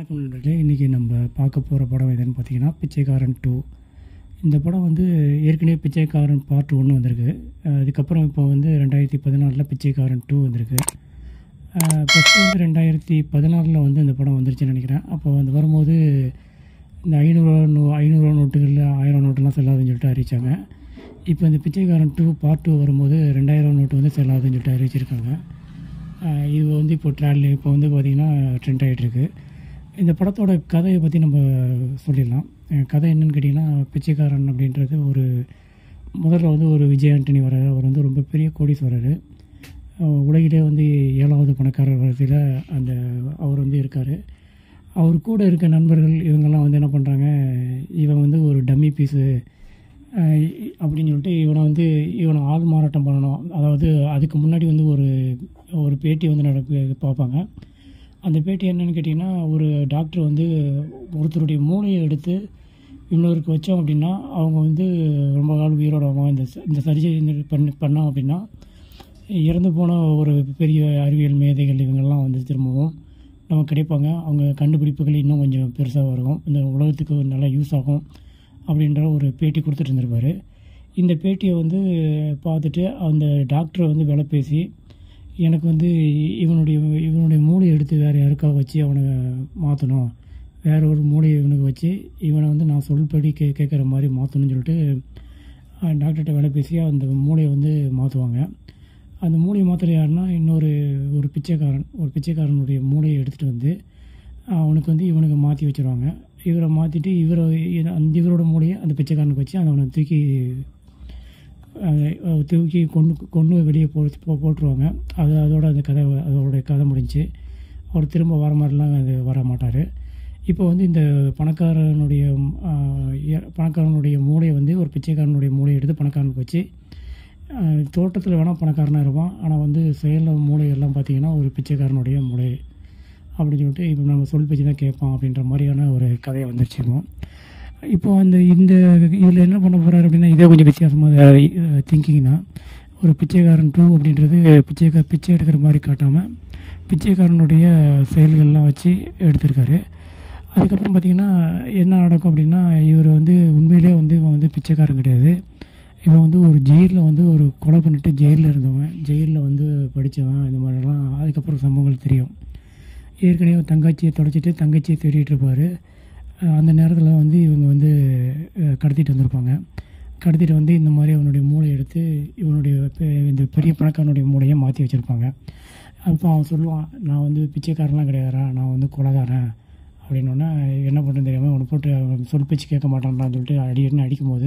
வணக்கம் நண்பர்களே இன்றைக்கி நம்ம பார்க்க போகிற படம் எதுன்னு பார்த்தீங்கன்னா பிச்சைக்காரன் டூ இந்த படம் வந்து ஏற்கனவே பிச்சைக்காரன் பார்ட் ஒன்று வந்திருக்கு அஹ் அதுக்கப்புறம் இப்போ வந்து ரெண்டாயிரத்தி பதினாலில் பிச்சைக்காரன் டூ வந்திருக்கு ஃபஸ்ட்டு வந்து ரெண்டாயிரத்தி பதினாறில் வந்து இந்த படம் வந்துருச்சுன்னு நினைக்கிறேன் அப்போ வந்து வரும்போது இந்த ஐநூறுரூவா நோ ஐநூறுரூவா நோட்டுகளில் ஆயிரம் நோட்டுலாம் செல்லாதுன்னு சொல்லிட்டு அறிவிச்சாங்க இப்போ இந்த பிச்சைக்காரன் டூ பார்ட் டூ வரும்போது ரெண்டாயிரம் நோட்டு வந்து செல்லாதுன்னு சொல்லிட்டு அறிவிச்சிருக்காங்க ஆஹ் இது வந்து இப்போ ட்ராவல் இப்போ வந்து பார்த்திங்கன்னா ட்ரெண்ட் ஆகிட்டுருக்கு இந்த படத்தோட கதையை பற்றி நம்ம சொல்லிடலாம் அஹ் கதை என்னன்னு கேட்டிங்கன்னா பிச்சைக்காரன் அப்படின்றது ஒரு முதல்ல வந்து ஒரு விஜய் ஆண்டனி வர்றாரு அவர் வந்து ரொம்ப பெரிய கோடீஸ்வரர் அஹ் உலகிலே வந்து ஏழாவது பணக்காரர் வரிசையில் அந்த அவர் வந்து இருக்கார் அவர் கூட இருக்க நண்பர்கள் இவங்கெல்லாம் வந்து என்ன பண்ணுறாங்க இவன் வந்து ஒரு டம்மி பீஸு அப்படின்னு சொல்லிட்டு இவனை வந்து இவனை ஆள் மாறாட்டம் பண்ணணும் அதாவது அதுக்கு முன்னாடி வந்து ஒரு ஒரு பேட்டி வந்து நடப்பு பார்ப்பாங்க அந்த பேட்டி என்னன்னு கேட்டிங்கன்னா ஒரு டாக்டர் வந்து ஒருத்தருடைய மூளையை எடுத்து இன்னொருக்கு வச்சோம் அப்படின்னா அவங்க வந்து ரொம்ப நாள் உயிரோட அவங்க இந்த இந்த சர்ஜரி பண்ணி பண்ணோம் அப்படின்னா இறந்து போன ஒரு பெரிய அறிவியல் மேதைகள் இவங்கெல்லாம் வந்து திரும்பவும் நமக்கு கிடைப்பாங்க அவங்க கண்டுபிடிப்புகள் இன்னும் கொஞ்சம் பெருசாக வரும் இந்த உலகத்துக்கு நல்லா யூஸ் ஆகும் அப்படின்ற ஒரு பேட்டி கொடுத்துட்டு இருந்திருப்பார் இந்த பேட்டியை வந்து பார்த்துட்டு அந்த டாக்டரை வந்து விலை பேசி எனக்கு வந்து இவனுடைய இவனுடைய மூளையை எடுத்து வேறு யாருக்காக வச்சு அவனை மாற்றணும் வேற ஒரு மூளையை இவனுக்கு வச்சு இவனை வந்து நான் சொல்படி கே கேட்குற மாதிரி மாற்றணும்னு சொல்லிட்டு அஹ், டாக்டர்கிட்ட வேலை பேசி அந்த மூளையை வந்து மாற்றுவாங்க அந்த மூளையை மாத்திர யாருன்னா இன்னொரு ஒரு பிச்சைக்காரன் ஒரு பிச்சைக்காரனுடைய மூளையை எடுத்துகிட்டு வந்து அவனுக்கு வந்து இவனுக்கு மாற்றி வச்சுருவாங்க இவரை மாற்றிட்டு இவரை இத- அந்த இவரோட மூளையை அந்த பிச்சைக்காரனுக்கு வச்சு அவனை தூக்கி அஹ், தூக்கி கொண்டு கொண்டு வெளியே போ போ- போட்டுருவாங்க அது அதோட அந்த கதை அதோட கதை முடிஞ்சு அவர் திரும்ப வர மாதிரிலாம் அது வர மாட்டார் இப்போ வந்து இந்த பணக்காரனுடைய ஆஹ், எ- பணக்காரனுடைய மூளையை வந்து ஒரு பிச்சைக்காரனுடைய மூளையை எடுத்து பணக்காரனுக்கு வச்சு தோட்டத்தில் வேணால் பணக்காரனாக இருப்பான் ஆனால் வந்து செயலில் மூளை எல்லாம் பார்த்தீங்கன்னா ஒரு பிச்சைக்காரனுடைய மூளை அப்படின்னு சொல்லிட்டு இப்போ நம்ம சொல் பேச்சு தான் கேட்பான் அப்படின்ற மாதிரியான ஒரு கதையை வந்துருச்சுமோ இப்போ அந்த இந்த இதில் என்ன பண்ண போகிறாரு அப்படின்னா இதே கொஞ்சம் வித்தியாசமாக திங்கிங் தான் ஒரு பிச்சைக்காரன் டூ அப்படின்றது பிச்சைக்கா பிச்சை எடுக்கிற மாதிரி காட்டாமல் பிச்சைக்காரனுடைய செயல்கள்லாம் வச்சு எடுத்திருக்காரு அதுக்கப்புறம் பார்த்திங்கன்னா என்ன நடக்கும் அப்படின்னா இவர் வந்து உண்மையிலே வந்து இவன் வந்து பிச்சைக்காரன் கிடையாது இவன் வந்து ஒரு ஜெயிலில் வந்து ஒரு கொலை பண்ணிட்டு ஜெயிலில் இருந்தவன் ஜெயிலில் வந்து படித்தவன் இந்த மாதிரிலாம் அதுக்கப்புறம் சம்பவங்கள் தெரியும் ஏற்கனவே தங்கச்சியை தொலைச்சிட்டு தங்கச்சியை தேடிட்டு இருப்பார் அந்த நேரத்தில் வந்து இவங்க வந்து அஹ், கடத்திட்டு வந்திருப்பாங்க கடத்திட்டு வந்து இந்த மாதிரி அவனுடைய மூளை எடுத்து இவனுடைய பெ- இந்த பெரிய பணக்காரனுடைய மூளையை மாற்றி வச்சுருப்பாங்க அப்போ அவன் சொல்லுவான் நான் வந்து பிச்சைக்காரன்லாம் கிடையாதுடா நான் வந்து கொலைகாரன் அப்படின்னோடனே என்ன பண்ணுறது தெரியாமல் அவனை போட்டு அவன் சொல் பேச்சு கேட்க மாட்டான்டான்னு சொல்லிட்டு அடி அடின்னு அடிக்கும்போது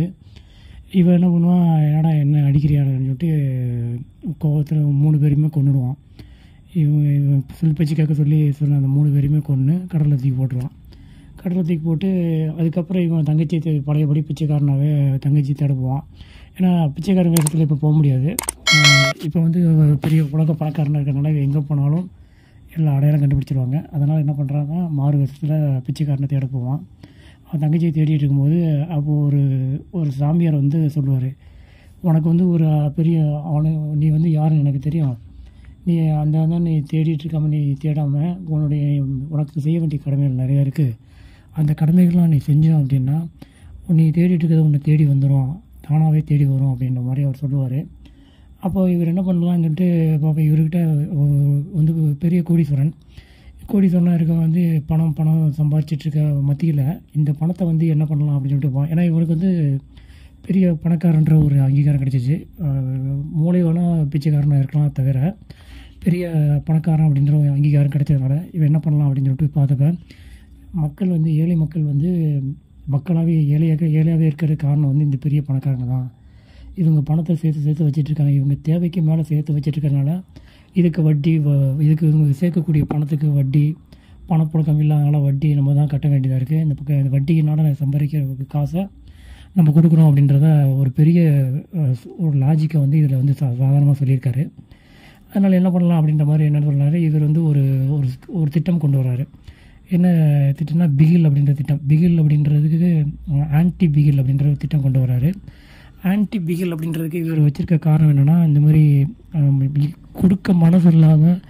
இவன் என்ன பண்ணுவான் என்னடா என்ன அடிக்கிறியான்னு சொல்லிட்டு கோவத்தில் மூணு பேருமே கொன்னுடுவான் இவன் இவன் சொல் பேச்சு கேட்க சொல்லி சொன்ன அந்த மூணு பேருமே கொன்று கடலில் தூக்கி போட்டுருவான் கடலில் தூக்கி போட்டு அதுக்கப்புறம் இவன் தங்கச்சி தே- பழையபடி பிச்சைக்காரனாகவே தங்கச்சி தேட போவான் ஏன்னா பிச்சைக்காரன் வேஷத்தில் இப்போ போக முடியாது இப்போ வந்து பெரிய உலக பணக்காரனாக இருக்கிறனால இவன் எங்கே போனாலும் எல்லா அடையாளம் கண்டுபிடிச்சிருவாங்க அதனால் என்ன பண்ணுறாங்க மாறு வேஷத்தில் பிச்சைக்காரனை தேட போவான் அவன் தங்கச்சியை தேடிட்டு இருக்கும்போது அப்போது ஒரு ஒரு சாமியார் வந்து சொல்லுவார் உனக்கு வந்து ஒரு பெரிய அவனை நீ வந்து யாருன்னு எனக்கு தெரியும் நீ அந்த தான் நீ தேடிட்டு இருக்காம நீ தேடாமல் உன்னுடைய உனக்கு செய்ய வேண்டிய கடமைகள் நிறையா இருக்குது அந்த கடமைகள்லாம் நீ செஞ்சோம் அப்படின்னா நீ தேடிட்டு இருக்கிறது உன்னை தேடி வந்துடும் தானாகவே தேடி வரும் அப்படின்ற மாதிரி அவர் சொல்லுவார் அப்போ இவர் என்ன பண்ணலாம்னு சொல்லிட்டு பாப்பா இவர்கிட்ட ஒ- வந்து பெரிய கோடீஸ்வரன் கோடீஸ்வரனாக இருக்க வந்து பணம் பணம் சம்பாரிச்சிட்டு இருக்க மத்தியில் இந்த பணத்தை வந்து என்ன பண்ணலாம் அப்படின்னு சொல்லிட்டு பா- ஏன்னா இவருக்கு வந்து பெரிய பணக்காரன்ற ஒரு அங்கீகாரம் கிடைச்சிச்சு அஹ் மூளை வேணால் பிச்சைக்காரனாக இருக்கலாம் தவிர பெரிய பணக்காரன் அப்படின்ற ஒரு அங்கீகாரம் கிடைச்சதுனால இவன் என்ன பண்ணலாம் அப்படின்னு சொல்லிட்டு பார்த்தப்ப மக்கள் வந்து ஏழை மக்கள் வந்து மக்களாகவே ஏழையாக ஏழையாகவே இருக்கிற காரணம் வந்து இந்த பெரிய பணக்காரங்க தான் இவங்க பணத்தை சேர்த்து சேர்த்து வச்சிட்டு இருக்காங்க இவங்க தேவைக்கு மேலே சேர்த்து வச்சிட்டு இருக்கறனால இதுக்கு வட்டி வ- இதுக்கு இவங்க சேர்க்கக்கூடிய பணத்துக்கு வட்டி பணப்புழக்கம் இல்லாதனால வட்டி நம்ம தான் கட்ட வேண்டியதாக இருக்குது இந்த பக்கம் இந்த வட்டியினால சம்பாதிக்கிற காசை நம்ம கொடுக்குறோம் அப்படின்றத ஒரு பெரிய அஹ், ஒரு லாஜிக்கை வந்து இதில் வந்து சா சாதாரணமாக சொல்லியிருக்காரு அதனால் என்ன பண்ணலாம் அப்படின்ற மாதிரி என்ன சொல்றாரு இவர் வந்து ஒரு ஒரு ஒரு திட்டம் கொண்டு வராரு என்ன திட்டம்னா பிகில் அப்படின்ற திட்டம் பிகில் அப்படின்றதுக்கு ஆன்டி பிகில் அப்படின்ற ஒரு திட்டம் கொண்டு வராரு ஆன்டி பிகில் அப்படின்றதுக்கு இவர் வச்சிருக்க காரணம் என்னென்னா இந்த மாதிரி ஆம், இ- கொடுக்க மனசு இல்லாமல்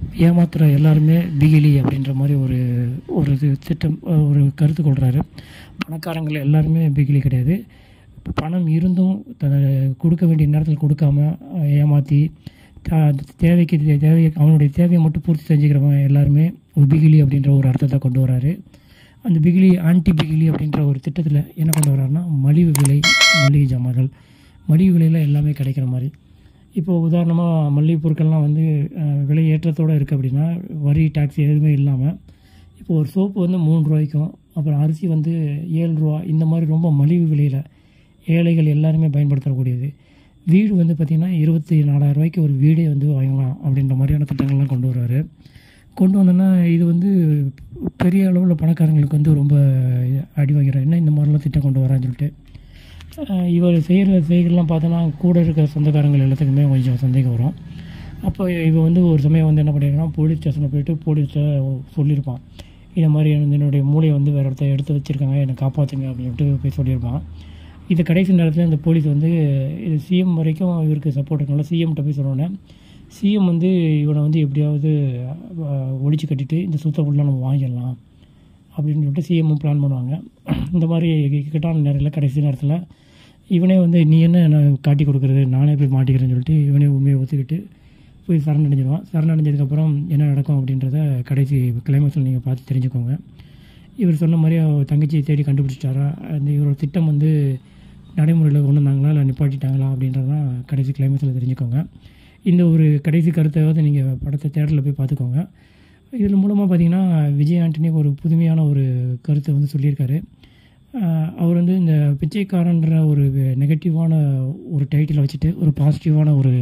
ஏமாத்துற எல்லாருமே பிகிலி அப்படின்ற மாதிரி ஒரு ஒரு இது திட்டம் அஹ், ஒரு கருத்து கொள்கிறாரு பணக்காரங்கள் எல்லாருமே பிகிலி கிடையாது பணம் இருந்தும் தன்னை கொடுக்க வேண்டிய நேரத்தில் கொடுக்காம அஹ், ஏமாற்றி த- தேவைக்கு தே- தேவையை அவனுடைய தேவையை மட்டும் பூர்த்தி செஞ்சுக்கிறவன் எல்லாருமே ஒரு பிகிலி அப்படின்ற ஒரு அர்த்தத்தை கொண்டு வராரு அந்த பிகிலி ஆன்டி பிகிலி அப்படின்ற ஒரு திட்டத்தில் என்ன கொண்டு வர்றாருன்னா மலிவு விலை மளிகை ஜாமான்கள் மலிவு விலையில் எல்லாமே கிடைக்கிற மாதிரி இப்போ உதாரணமாக மளிகை பொருட்கள்லாம் வந்து அஹ், விலை ஏற்றத்தோடு இருக்குது அப்படின்னா வரி டாக்ஸ் எதுவுமே இல்லாமல் இப்போ ஒரு சோப்பு வந்து மூணு ரூபாய்க்கும் அப்புறம் அரிசி வந்து ஏழு ரூபா இந்த மாதிரி ரொம்ப மலிவு விலையில் ஏழைகள் எல்லாருமே பயன்படுத்தக்கூடியது வீடு வந்து பார்த்திங்கன்னா இருபத்தி நாலாயிரம் ரூபாய்க்கு ஒரு வீடே வந்து வாங்கலாம் அப்படின்ற மாதிரியான திட்டங்கள்லாம் கொண்டு வர்றாரு கொண்டு வந்தோன்னா இது வந்து பெரிய அளவில் பணக்காரங்களுக்கு வந்து ரொம்ப அடி வாங்கிறார் என்ன இந்த மாதிரிலாம் திட்டம் கொண்டு வரான்னு சொல்லிட்டு அஹ் இவர் செய்கிற செய்கள்லாம் பார்த்தோன்னா கூட இருக்கிற சொந்தக்காரங்கள் எல்லாத்துக்குமே கொஞ்சம் சந்தேகம் வரும் அப்போ இவன் வந்து ஒரு சமயம் வந்து என்ன பண்ணியிருக்கான்னா போலீஸ் ஸ்டேஷனில் போயிட்டு போலீஸ்கிட்ட சொல்லியிருப்பான் இந்த மாதிரி எனக்கு என்னுடைய மூளையை வந்து வேறு இடத்த எடுத்து வச்சுருக்காங்க என்னை காப்பாற்றுங்க அப்படின்ட்டு போய் சொல்லியிருப்பான் இது கடைசி நேரத்தில் இந்த போலீஸ் வந்து இது சிஎம் வரைக்கும் இவருக்கு சப்போர்ட் இருக்கனால சிஎம்கிட்ட போய் சொன்னோன்னே சிஎம் வந்து இவனை வந்து எப்படியாவது அஹ், ஒழிச்சு கட்டிட்டு இந்த சுத்த ஃபுல்லாக நம்ம வாங்கிடலாம் அப்படின்னு சொல்லிட்டு சிஎம்மும் பிளான் பண்ணுவாங்க இந்த மாதிரி இக்கட்டான நேரத்தில் கடைசி நேரத்தில் இவனே வந்து நீ என்ன என்ன காட்டி கொடுக்குறது நானே போய் மாட்டிக்கிறேன்னு சொல்லிட்டு இவனே உண்மையை ஒத்துக்கிட்டு போய் சரணடைஞ்சிடுவான் சரணடைஞ்சதுக்கப்புறம் என்ன நடக்கும் அப்படின்றத கடைசி கிளைமேக்ஸில் நீங்கள் பார்த்து தெரிஞ்சுக்கோங்க இவர் சொன்ன மாதிரி அவர் தங்கச்சியை தேடி கண்டுபிடிச்சிட்டாரா அந்த இவரோட திட்டம் வந்து நடைமுறையில் கொண்டு வந்தாங்களா இல்லை நிப்பாட்டிட்டாங்களா அப்படின்றதான் கடைசி கிளைமேக்ஸில் தெரிஞ்சுக்கோங்க இந்த ஒரு கடைசி கருத்தையாவது நீங்கள் படத்தை தேட்டரில் போய் பார்த்துக்கோங்க இதன் மூலமாக பார்த்தீங்கன்னா விஜய் ஆண்டனி ஒரு புதுமையான ஒரு கருத்தை வந்து சொல்லியிருக்காரு ஆஹ் அவர் வந்து இந்த பிச்சைக்காரன்ற ஒரு நெகட்டிவான ஒரு டைட்டில் வச்சுட்டு ஒரு பாசிட்டிவான ஒரு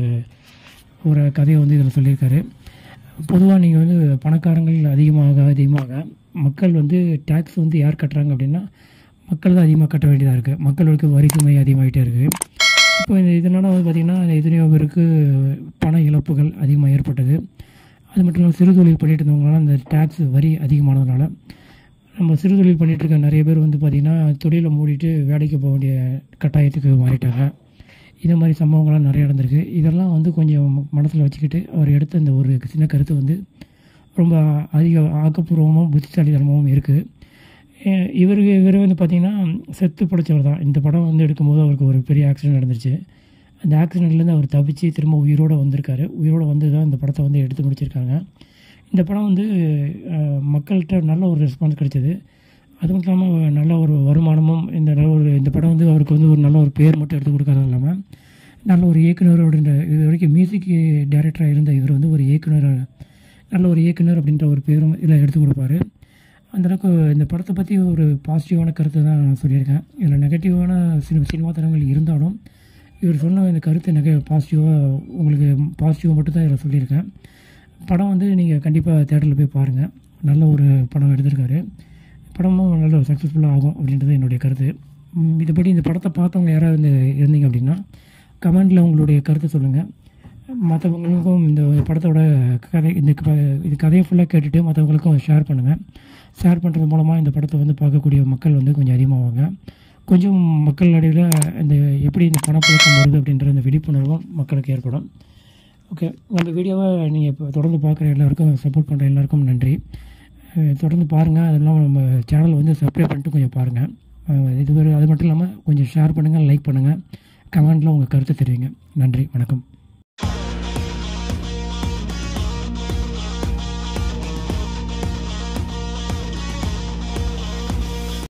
ஒரு கதையை வந்து இதில் சொல்லியிருக்காரு பொதுவாக நீங்கள் வந்து பணக்காரங்கள் அதிகமாக அதிகமாக மக்கள் வந்து டேக்ஸ் வந்து யார் கட்டுறாங்க அப்படின்னா மக்கள் தான் அதிகமாக கட்ட வேண்டியதாக இருக்குது மக்களுக்கு வரி சுமை அதிகமாகிட்டே இருக்குது இப்போ இந்த இதனால் வந்து பார்த்திங்கன்னா எத்தனையோ பேருக்கு பண இழப்புகள் அதிகமாக ஏற்பட்டது அது மட்டும் இல்லாமல் சிறு தொழில் பண்ணிட்டு இருந்தவங்களால அந்த டேக்ஸ் வரி அதிகமானதுனால நம்ம சிறு தொழில் பண்ணிட்டு இருக்க நிறைய பேர் வந்து பார்த்திங்கன்னா தொழிலை மூடிட்டு வேலைக்கு போக வேண்டிய கட்டாயத்துக்கு மாறிட்டாங்க இந்த மாதிரி சம்பவங்கள்லாம் நிறைய நடந்திருக்கு இதெல்லாம் வந்து கொஞ்சம் மனசில் வச்சுக்கிட்டு அவர் எடுத்த இந்த ஒரு சின்ன கருத்து வந்து ரொம்ப அதிக ஆக்கப்பூர்வமாகவும் புத்திசாலித்தனமாகவும் இருக்குது இவருக்கு இவர் வந்து பார்த்திங்கன்னா செத்து பிடிச்சவர் தான் இந்த படம் வந்து எடுக்கும்போது அவருக்கு ஒரு பெரிய ஆக்சிடென்ட் நடந்துருச்சு அந்த ஆக்சிடெண்ட்லேருந்து அவர் தப்பிச்சு திரும்ப உயிரோடு வந்திருக்காரு உயிரோடு வந்து தான் இந்த படத்தை வந்து எடுத்து முடிச்சிருக்காங்க இந்த படம் வந்து அஹ், மக்கள்கிட்ட நல்ல ஒரு ரெஸ்பான்ஸ் கிடைச்சது அது மட்டும் இல்லாமல் நல்ல ஒரு வருமானமும் இந்த நல்ல ஒரு இந்த படம் வந்து அவருக்கு வந்து ஒரு நல்ல ஒரு பேர் மட்டும் எடுத்து கொடுக்கறது இல்லாமல் நல்ல ஒரு இயக்குனர் அப்படின்ற இது வரைக்கும் மியூசிக் டைரக்டராக இருந்த இவர் வந்து ஒரு இயக்குனர் நல்ல ஒரு இயக்குனர் அப்படின்ற ஒரு பேரும் இதில் எடுத்து கொடுப்பாரு அந்தளவுக்கு இந்த படத்தை பற்றி ஒரு பாசிட்டிவான கருத்தை தான் நான் சொல்லியிருக்கேன் இதில் நெகட்டிவான சினிமா சினிமா தரங்கள் இருந்தாலும் இவர் சொன்ன இந்த கருத்தை நெக பாசிட்டிவாக உங்களுக்கு பாசிட்டிவாக மட்டும் தான் இதில் சொல்லியிருக்கேன் படம் வந்து நீங்கள் கண்டிப்பாக தேட்டரில் போய் பாருங்கள் நல்ல ஒரு படம் எடுத்திருக்காரு படமும் நல்ல சக்ஸஸ்ஃபுல்லாக ஆகும் அப்படின்றது என்னுடைய கருத்து ம், இதுபடி இந்த படத்தை பார்த்தவங்க யாராவது இந்த இருந்தீங்க அப்படின்னா கமெண்டில் உங்களுடைய கருத்தை சொல்லுங்கள் மற்றவங்களுக்கும் இந்த படத்தோட கதை இந்த க- இது கதையை ஃபுல்லாக கேட்டுட்டு மற்றவங்களுக்கும் ஷேர் பண்ணுங்கள் ஷேர் பண்ணுறது மூலமாக இந்த படத்தை வந்து பார்க்கக்கூடிய மக்கள் வந்து கொஞ்சம் அதிகமாவாங்க கொஞ்சம் மக்கள் நடுவில் இந்த எப்படி இந்த பணப்புழக்கம் வருது அப்படின்ற இந்த விழிப்புணர்வும் மக்களுக்கு ஏற்படும் ஓகே நம்ம வீடியோவை நீங்கள் இப்போ தொடர்ந்து பார்க்குற எல்லாருக்கும் சப்போர்ட் பண்ணுற எல்லாருக்கும் நன்றி அஹ் தொடர்ந்து பாருங்கள் அது இல்லாமல் நம்ம சேனல் வந்து சப்ஸ்கிரைப் பண்ணிட்டு கொஞ்சம் பாருங்கள் அஹ் இது ஒரு அது மட்டும் இல்லாமல் கொஞ்சம் ஷேர் பண்ணுங்கள் லைக் பண்ணுங்கள் கமெண்ட்டில் உங்கள் கருத்தை தெரிவிங்க நன்றி வணக்கம்